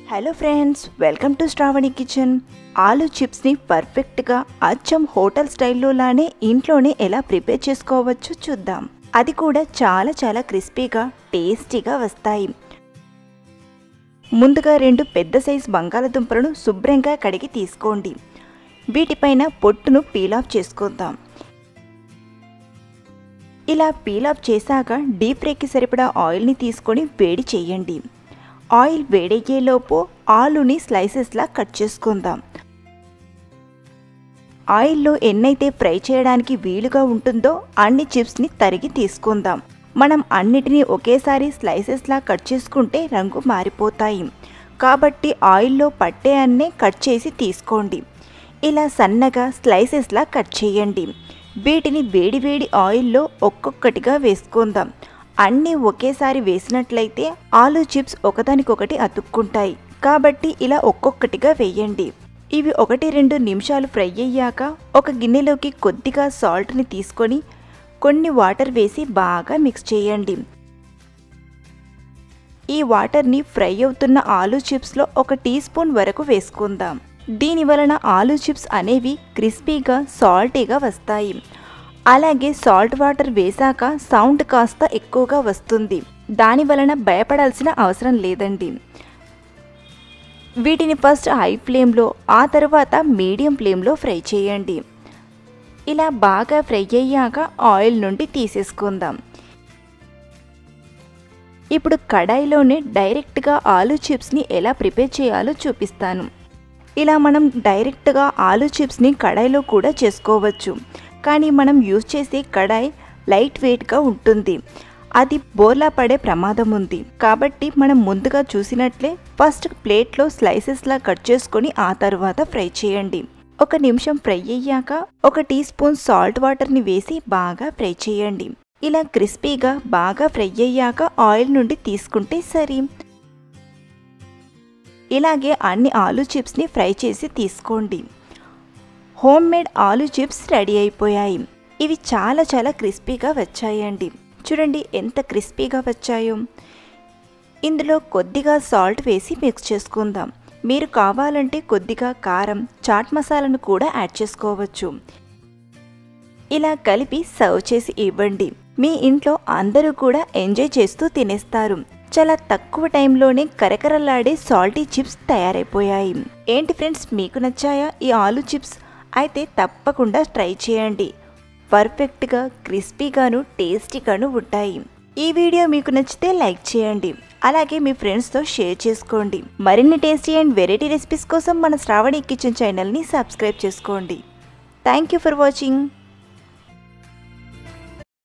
hello friends welcome to Sravani kitchen aloo చిప్స్ని పర్ఫెక్ట్గా అచ్చం హోటల్ స్టైల్లో లానే ఇంట్లోనే ఎలా ప్రిపేర్ చేసుకోవచ్చో చూద్దాం అది కూడా చాలా చాలా క్రిస్పీగా టేస్టీగా వస్తాయి ముందుగా రెండు పెద్ద సైజ్ బంగాళదుంపలను శుభ్రంగా కడిగి తీసుకోండి వీటిపైన పొట్టును పీల్ ఆఫ్ చేసుకుందాం ఇలా పీల్ ఆఫ్ చేశాక డీప్ ఫ్రైకి సరిపడా ఆయిల్ని తీసుకొని వేడి చేయండి ఆయిల్ వేడయ్యేలోపు ఆలుని స్లైసెస్లా కట్ చేసుకుందాం ఆయిల్లో ఎన్నైతే ఫ్రై చేయడానికి వీలుగా ఉంటుందో అన్ని చిప్స్ని తరిగి తీసుకుందాం మనం అన్నిటినీ ఒకేసారి స్లైసెస్లా కట్ చేసుకుంటే రంగు మారిపోతాయి కాబట్టి ఆయిల్లో పట్టే అన్నే కట్ చేసి తీసుకోండి ఇలా సన్నగా స్లైసెస్లా కట్ చేయండి వీటిని వేడివేడి ఆయిల్లో ఒక్కొక్కటిగా వేసుకుందాం అన్నీ ఒకేసారి వేసినట్లయితే ఆలు చిప్స్ ఒకదానికొకటి అతుక్కుంటాయి కాబట్టి ఇలా ఒక్కొక్కటిగా వేయండి ఇవి ఒకటి రెండు నిమిషాలు ఫ్రై అయ్యాక ఒక గిన్నెలోకి కొద్దిగా సాల్ట్ని తీసుకొని కొన్ని వాటర్ వేసి బాగా మిక్స్ చేయండి ఈ వాటర్ని ఫ్రై అవుతున్న ఆలు చిప్స్లో ఒక టీ స్పూన్ వరకు వేసుకుందాం దీని వలన ఆలు చిప్స్ అనేవి క్రిస్పీగా సాల్టీగా వస్తాయి అలాగే సాల్ట్ వాటర్ వేశాక సౌండ్ కాస్త ఎక్కువగా వస్తుంది దాని వలన భయపడాల్సిన అవసరం లేదండి వీటిని ఫస్ట్ హై ఫ్లేమ్లో ఆ తర్వాత మీడియం ఫ్లేమ్లో ఫ్రై చేయండి ఇలా బాగా ఫ్రై అయ్యాక ఆయిల్ నుండి తీసేసుకుందాం ఇప్పుడు కడాయిలోనే డైరెక్ట్గా ఆలు చిప్స్ని ఎలా ప్రిపేర్ చేయాలో చూపిస్తాను ఇలా మనం డైరెక్ట్గా ఆలు చిప్స్ని కడాయిలో కూడా చేసుకోవచ్చు కానీ మనం యూజ్ చేసే కడాయి లైట్ వెయిట్గా ఉంటుంది అది బోర్లా పడే ప్రమాదం ఉంది కాబట్టి మనం ముందుగా చూసినట్లే ఫస్ట్ ప్లేట్లో స్లైసెస్లా కట్ చేసుకొని ఆ తర్వాత ఫ్రై చేయండి ఒక నిమిషం ఫ్రై అయ్యాక ఒక టీ స్పూన్ సాల్ట్ వాటర్ని వేసి బాగా ఫ్రై చేయండి ఇలా క్రిస్పీగా బాగా ఫ్రై అయ్యాక ఆయిల్ నుండి తీసుకుంటే సరి ఇలాగే అన్ని ఆలు చిప్స్ని ఫ్రై చేసి తీసుకోండి home made aloo chips ready అయిపోయాయి ఇవి చాలా చాలా క్రిస్పీగా వచ్చాయండి చూడండి ఎంత క్రిస్పీగా వచ్చాయో ఇందులో కొద్దిగా సాల్ట్ వేసి మిక్స్ చేసుకుందాం మీరు కావాలంటే కొద్దిగా కారం చాట్ మసాలాను కూడా యాడ్ చేసుకోవచ్చు ఇలా కలిపి సర్వ్ చేసి ఇవ్వండి మీ ఇంట్లో అందరూ కూడా ఎంజాయ్ చేస్తూ తినేస్తారు చాలా తక్కువ టైంలోనే కరకరలాడే సాల్టీ చిప్స్ తయారైపోయాయి ఏంటి ఫ్రెండ్స్ మీకు నచ్చాయా ఈ ఆలు చిప్స్ అయితే తప్పకుండా ట్రై చేయండి పర్ఫెక్ట్గా క్రిస్పీగాను టేస్టీగాను ఉంటాయి ఈ వీడియో మీకు నచ్చితే లైక్ చేయండి అలాగే మీ ఫ్రెండ్స్తో షేర్ చేసుకోండి మరిన్ని టేస్టీ అండ్ వెరైటీ రెసిపీస్ కోసం మన శ్రావణి కిచెన్ ఛానల్ని సబ్స్క్రైబ్ చేసుకోండి థ్యాంక్ యూ ఫర్ వాచింగ్